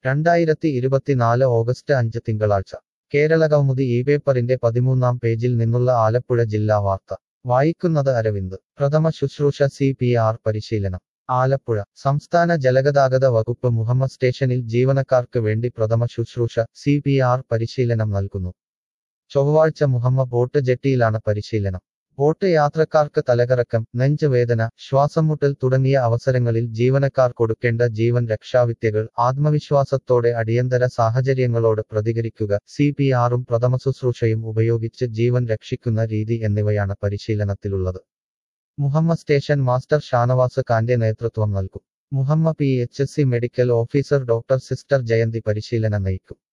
രണ്ടായിരത്തി ഇരുപത്തിനാല് ഓഗസ്റ്റ് അഞ്ച് തിങ്കളാഴ്ച കേരളകൗമുദി ഈ പേപ്പറിന്റെ പതിമൂന്നാം പേജിൽ നിന്നുള്ള ആലപ്പുഴ ജില്ലാ വാർത്ത വായിക്കുന്നത് അരവിന്ദ് പ്രഥമ ശുശ്രൂഷ സി പി ആർ പരിശീലനം ആലപ്പുഴ സംസ്ഥാന ജലഗതാഗത വകുപ്പ് മുഹമ്മദ് സ്റ്റേഷനിൽ ജീവനക്കാർക്ക് വേണ്ടി പ്രഥമ ശുശ്രൂഷ സി പി ആർ പരിശീലനം നൽകുന്നു ചൊവ്വാഴ്ച മുഹമ്മ ബോട്ട് ജെട്ടിയിലാണ് പരിശീലനം ബോട്ട് യാത്രക്കാർക്ക് തലകറക്കം നെഞ്ചുവേദന ശ്വാസംമുട്ടൽ തുടങ്ങിയ അവസരങ്ങളിൽ ജീവനക്കാർ കൊടുക്കേണ്ട ജീവൻ രക്ഷാവിദ്യകൾ ആത്മവിശ്വാസത്തോടെ അടിയന്തര സാഹചര്യങ്ങളോട് പ്രതികരിക്കുക സി പി ആറും പ്രഥമ ശുശ്രൂഷയും ഉപയോഗിച്ച് ജീവൻ രക്ഷിക്കുന്ന രീതി എന്നിവയാണ് പരിശീലനത്തിലുള്ളത് മുഹമ്മ സ്റ്റേഷൻ മാസ്റ്റർ ഷാനവാസ് ഖാന്റെ നേതൃത്വം നൽകും Muhamma P H S C medical officer doctor sister Jayanthi പരിശീലനം നയിക്കും